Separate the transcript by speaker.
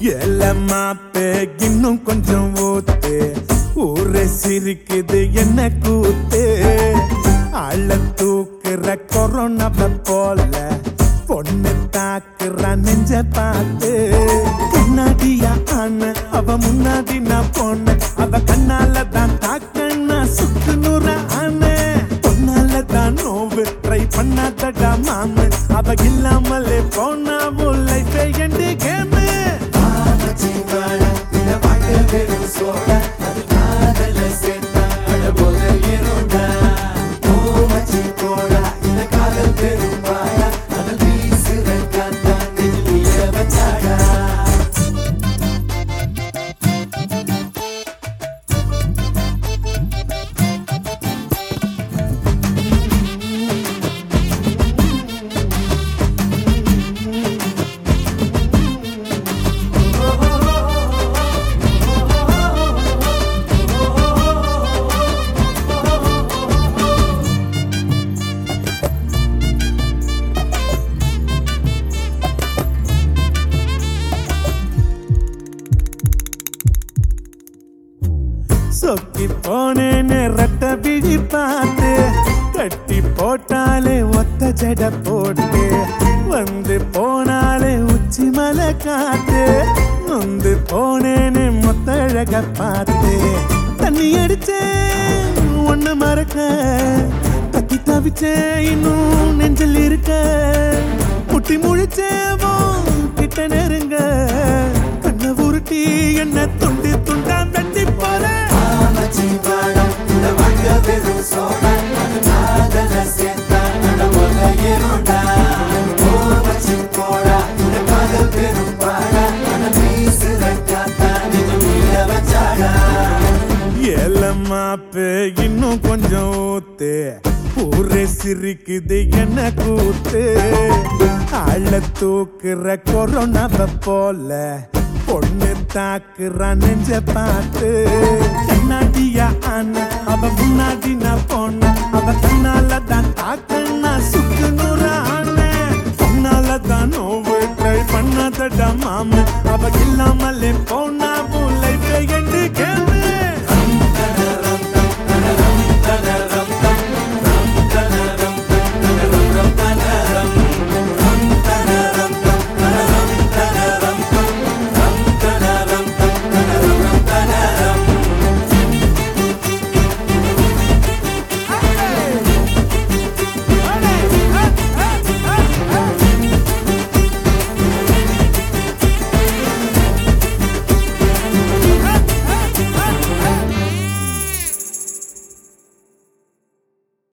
Speaker 1: ஏலமாப்பே இன்னும் கொஞ்சம் ஊத்து ஊரே சிரிக்குது என்ன கூத்து அள்ள தூக்குற கொரோனாவை போல பொண்ணு தாக்குற நெஞ்ச பார்த்து கண்ணாடியா ஆன அவ முன்னாடி நான் போன அவ கண்ணால தான் தாக்க நான் சுக்கு நூற ஆன பொண்ணால தான் நோவு ட்ரை பண்ணாதடா மாமு அவ இல்லாமலே போனா உன் லைஃப் எண்டு கேமு சொக்கி போனேன்னு ரெட்ட பிடி பார்த்து கட்டி போட்டாலே ஒத்த ஜட போட்டு வந்து போனாலே உச்சி மலை காத்து நொந்து போனேன்னு மொத்தழக பார்த்து தண்ணி அடிச்சேன் ஒண்ணு மறக்க தத்தி தவிச்சேன் இன்னும் நெஞ்சில் இருக்க முட்டி முழிச்சேவோ கிட்ட நெருங்க கண்ணை உருட்டி என்ன துண்டு துண்டா வெட்டி போறேன் ஏலமாப்பே இன்னும் கொஞ்சம் ஊத்து ஊரே சிரிக்குது என்ன கூத்து அள்ள தூக்குற கொரோனாவை போல பொண்ணு தாக்குற நெஞ்ச பார்த்து கண்ணாடியா ஆன அவ முன்னாடி நான் போன அவ கண்ணால தான் தாக்க நான் சுக்கு நூறு ஆன பொண்ணால தான் நோவு ட்ரை பண்ணாதடா மாமு அவ இல்லாமலே போனா உன் லைஃப் எண்டு கேமு